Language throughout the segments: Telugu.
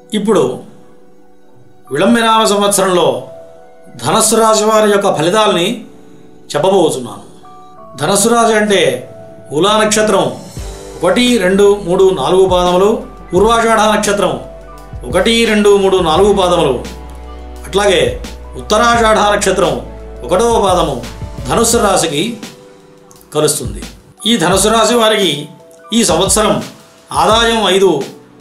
ఇప్పుడు విళంబినామ సంవత్సరంలో ధనస్సు రాశి వారి యొక్క ఫలితాలని చెప్పబోతున్నాను ధనస్సు రాశి అంటే మూలా నక్షత్రం ఒకటి రెండు మూడు నాలుగు పాదములు పూర్వాషాఢ నక్షత్రం ఒకటి రెండు మూడు నాలుగు పాదములు అట్లాగే ఉత్తరాషాఢ నక్షత్రం ఒకటవ పాదము ధనుస్సు రాశికి కలుస్తుంది ఈ ధనుసు రాశి వారికి ఈ సంవత్సరం ఆదాయం ఐదు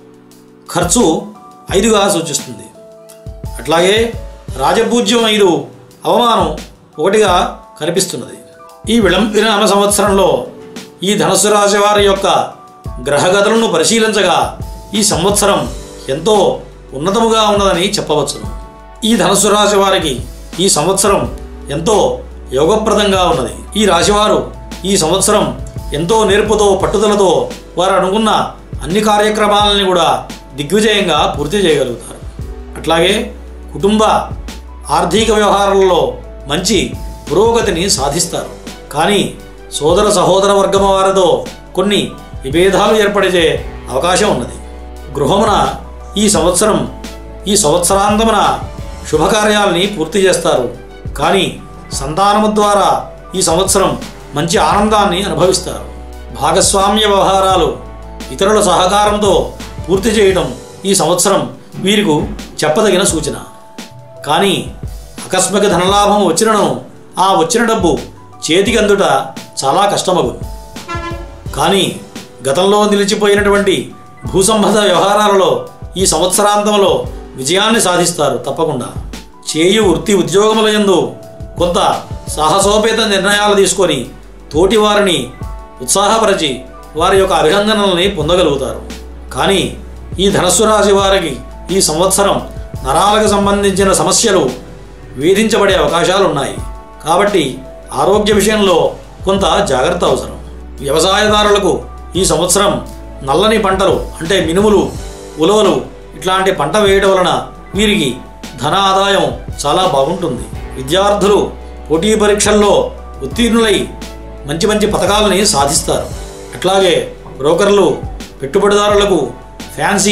ఖర్చు ఐదుగా సూచిస్తుంది అట్లాగే రాజపూజ్యం ఐదు అవమానం ఒకటిగా కనిపిస్తున్నది ఈ విళంబినామ సంవత్సరంలో ఈ ధనుసు రాశి వారి యొక్క గ్రహగతులను పరిశీలించగా ఈ సంవత్సరం ఎంతో ఉన్నతముగా ఉన్నదని చెప్పవచ్చును ఈ ధనుసు రాశి వారికి ఈ సంవత్సరం ఎంతో యోగప్రదంగా ఉన్నది ఈ రాశివారు ఈ సంవత్సరం ఎంతో నేర్పుతో పట్టుదలతో వారు అనుకున్న అన్ని కార్యక్రమాలని కూడా దిగ్విజయంగా పూర్తి చేయగలుగుతారు అట్లాగే కుటుంబ ఆర్థిక వ్యవహారాలలో మంచి పురోగతిని సాధిస్తారు కానీ సోదర సహోదర వర్గం వారితో కొన్ని విభేదాలు ఏర్పడే అవకాశం ఉన్నది గృహమున ఈ సంవత్సరం ఈ సంవత్సరాంతమున శుభకార్యాలని పూర్తి చేస్తారు కానీ సంతానము ద్వారా ఈ సంవత్సరం మంచి ఆనందాన్ని అనుభవిస్తారు భాగస్వామ్య వ్యవహారాలు ఇతరుల సహకారంతో పూర్తి చేయడం ఈ సంవత్సరం వీరికి చెప్పదగిన సూచన కానీ ఆకస్మిక ధనలాభం వచ్చినను ఆ వచ్చిన డబ్బు చేతికి అందుట చాలా కష్టమగు కానీ గతంలో నిలిచిపోయినటువంటి భూసంబంధ వ్యవహారాలలో ఈ సంవత్సరాంతంలో విజయాన్ని సాధిస్తారు తప్పకుండా చేయు వృత్తి ఉద్యోగముల యందు కొంత సాహసోపేత నిర్ణయాలు తీసుకొని తోటి వారిని ఉత్సాహపరిచి వారి యొక్క అభినందనల్ని పొందగలుగుతారు కానీ ఈ ధనస్సు రాశి వారికి ఈ సంవత్సరం నరాలకు సంబంధించిన సమస్యలు వేధించబడే అవకాశాలు ఉన్నాయి కాబట్టి ఆరోగ్య విషయంలో కొంత జాగ్రత్త అవసరం వ్యవసాయదారులకు ఈ సంవత్సరం నల్లని పంటలు అంటే మినుములు ఉలవలు ఇట్లాంటి పంట వేయడం వలన వీరికి ధన ఆదాయం చాలా బాగుంటుంది విద్యార్థులు పోటీ పరీక్షల్లో ఉత్తీర్ణులై మంచి మంచి పథకాలని సాధిస్తారు అట్లాగే బ్రోకర్లు పెట్టుబడిదారులకు ఫ్యాన్సీ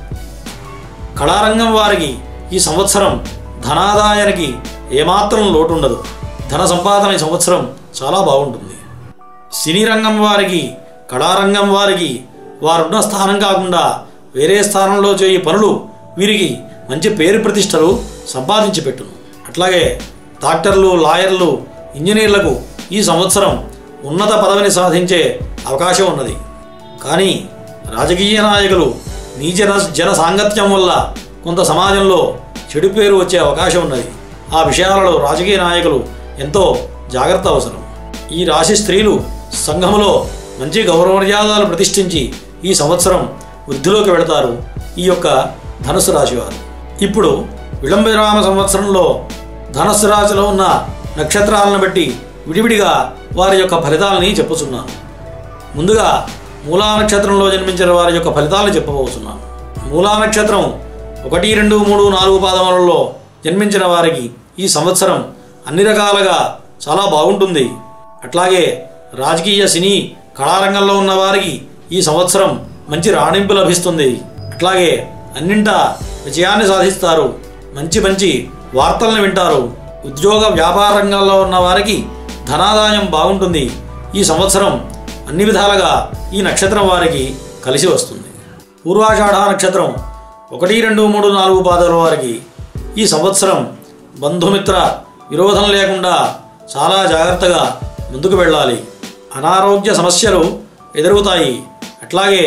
కళారంగం వారికి ఈ సంవత్సరం ధనాదాయానికి ఏమాత్రం లోటు ఉండదు ధన సంపాదన ఈ సంవత్సరం చాలా బాగుంటుంది సినీ రంగం వారికి కళారంగం వారికి వారున్న స్థానం కాకుండా వేరే స్థానంలో చేయి పనులు వీరికి మంచి పేరు ప్రతిష్టలు సంపాదించి పెట్టును అట్లాగే డాక్టర్లు లాయర్లు ఇంజనీర్లకు ఈ సంవత్సరం ఉన్నత పదవిని సాధించే అవకాశం ఉన్నది కానీ రాజకీయ నాయకులు నీజన జన సాంగత్యం వల్ల కొంత సమాజంలో చెడు పేరు వచ్చే అవకాశం ఉన్నది ఆ విషయాలలో రాజకీయ నాయకులు ఎంతో జాగ్రత్త అవసరం ఈ రాశి స్త్రీలు సంఘములో మంచి గౌరవ మర్యాదలు ప్రతిష్ఠించి ఈ సంవత్సరం వృద్ధిలోకి వెళతారు ఈ యొక్క ధనుసు రాశి వారు ఇప్పుడు విళంబిరామ సంవత్సరంలో ధనుసు రాశిలో ఉన్న నక్షత్రాలను బట్టి విడివిడిగా వారి యొక్క ఫలితాలని చెప్పుచున్నాను ముందుగా మూలా నక్షత్రంలో జన్మించిన వారి యొక్క ఫలితాలను చెప్పబోతున్నాను మూలా నక్షత్రం ఒకటి రెండు మూడు నాలుగు పాదములలో జన్మించిన వారికి ఈ సంవత్సరం అన్ని రకాలుగా చాలా బాగుంటుంది అట్లాగే రాజకీయ సినీ కళారంగంలో ఉన్న వారికి ఈ సంవత్సరం మంచి రాణింపు లభిస్తుంది అట్లాగే అన్నింటా విజయాన్ని సాధిస్తారు మంచి మంచి వార్తలను వింటారు ఉద్యోగ వ్యాపార రంగాల్లో ఉన్న వారికి ధనాదాయం బాగుంటుంది ఈ సంవత్సరం అన్ని విధాలుగా ఈ నక్షత్రం వారికి కలిసి వస్తుంది పూర్వాషాఢ నక్షత్రం ఒకటి రెండు మూడు నాలుగు పాదాల వారికి ఈ సంవత్సరం బంధుమిత్ర విరోధం లేకుండా చాలా జాగ్రత్తగా ముందుకు వెళ్ళాలి అనారోగ్య సమస్యలు ఎదురవుతాయి అట్లాగే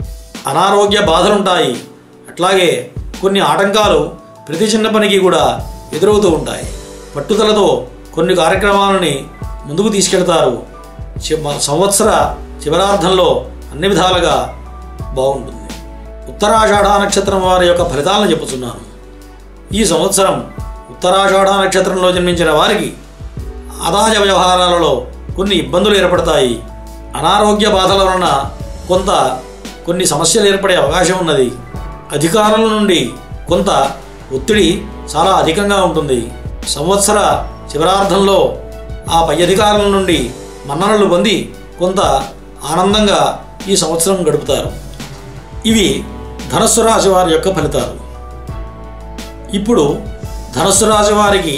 అనారోగ్య బాధలుంటాయి అట్లాగే కొన్ని ఆటంకాలు ప్రతి చిన్న పనికి కూడా ఎదురవుతూ ఉంటాయి పట్టుదలతో కొన్ని కార్యక్రమాలని ముందుకు తీసుకెళ్తారు చి- సంవత్సర చివరార్థంలో అన్ని విధాలుగా బాగుంటుంది ఉత్తరాషాఢ నక్షత్రం వారి యొక్క ఫలితాలను చెప్పుతున్నాను ఈ సంవత్సరం ఉత్తరాషాఢ నక్షత్రంలో జన్మించిన వారికి ఆదాయ వ్యవహారాలలో కొన్ని ఇబ్బందులు ఏర్పడతాయి అనారోగ్య బాధల వలన కొంత కొన్ని సమస్యలు ఏర్పడే అవకాశం ఉన్నది అధికారుల నుండి కొంత ఒత్తిడి చాలా అధికంగా ఉంటుంది సంవత్సర చివరార్థంలో ఆ పై అధికారుల నుండి మన్ననలు పొంది కొంత ఆనందంగా ఈ సంవత్సరం గడుపుతారు ఇవి ధనస్సు రాశి వారి యొక్క ఫలితాలు ఇప్పుడు ధనుస్సు రాశి వారికి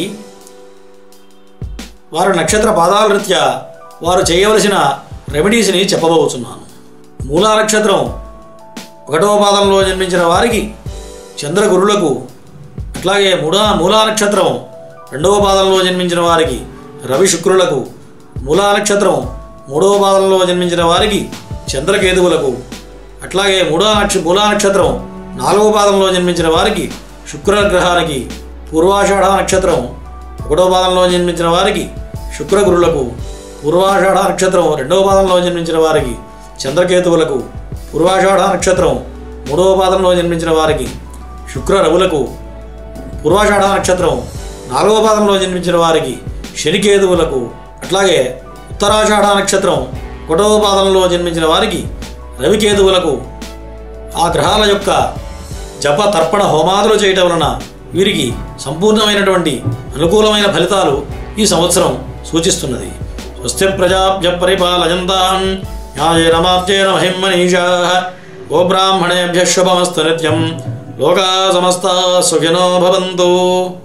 వారి నక్షత్ర పాదాల రీత్యా వారు చేయవలసిన రెమెడీస్ని చెప్పబోతున్నాను మూలా నక్షత్రం ఒకటవ పాదంలో జన్మించిన వారికి చంద్రగురులకు అట్లాగే మూడా మూలా నక్షత్రం రెండవ పాదంలో జన్మించిన వారికి రవి శుక్రులకు మూలా నక్షత్రం మూడవ పాదంలో జన్మించిన వారికి చంద్రకేతువులకు అట్లాగే మూడో నక్ష మూలా నక్షత్రం నాలుగవ పాదంలో జన్మించిన వారికి శుక్రగ్రహానికి పూర్వాషాఢ నక్షత్రం ఒకటో పాదంలో జన్మించిన వారికి శుక్రగురులకు పూర్వాషాఢ నక్షత్రం రెండవ పాదంలో జన్మించిన వారికి చంద్రకేతువులకు పూర్వాషాఢ నక్షత్రం మూడవ పాదంలో జన్మించిన వారికి శుక్ర రవులకు పూర్వాషాఢ నక్షత్రం నాలుగవ పాదంలో జన్మించిన వారికి శనికేతువులకు అట్లాగే ఉత్తరాషాఢ నక్షత్రం ఒకటవ పాదంలో జన్మించిన వారికి రవికేతువులకు ఆ గ్రహాల యొక్క జప తర్పణ హోమాదులు చేయటం వలన వీరికి సంపూర్ణమైనటువంటి అనుకూలమైన ఫలితాలు ఈ సంవత్సరం సూచిస్తున్నది స్వస్తి ప్రజాభ్య పరిపాలయంతాం న్యాయేన మార్జేన మహిమ్మనీషా గోబ్రాహ్మణేభ్య శుభమస్తు నిత్యం లోకా సమస్త సుఖినో భవంతు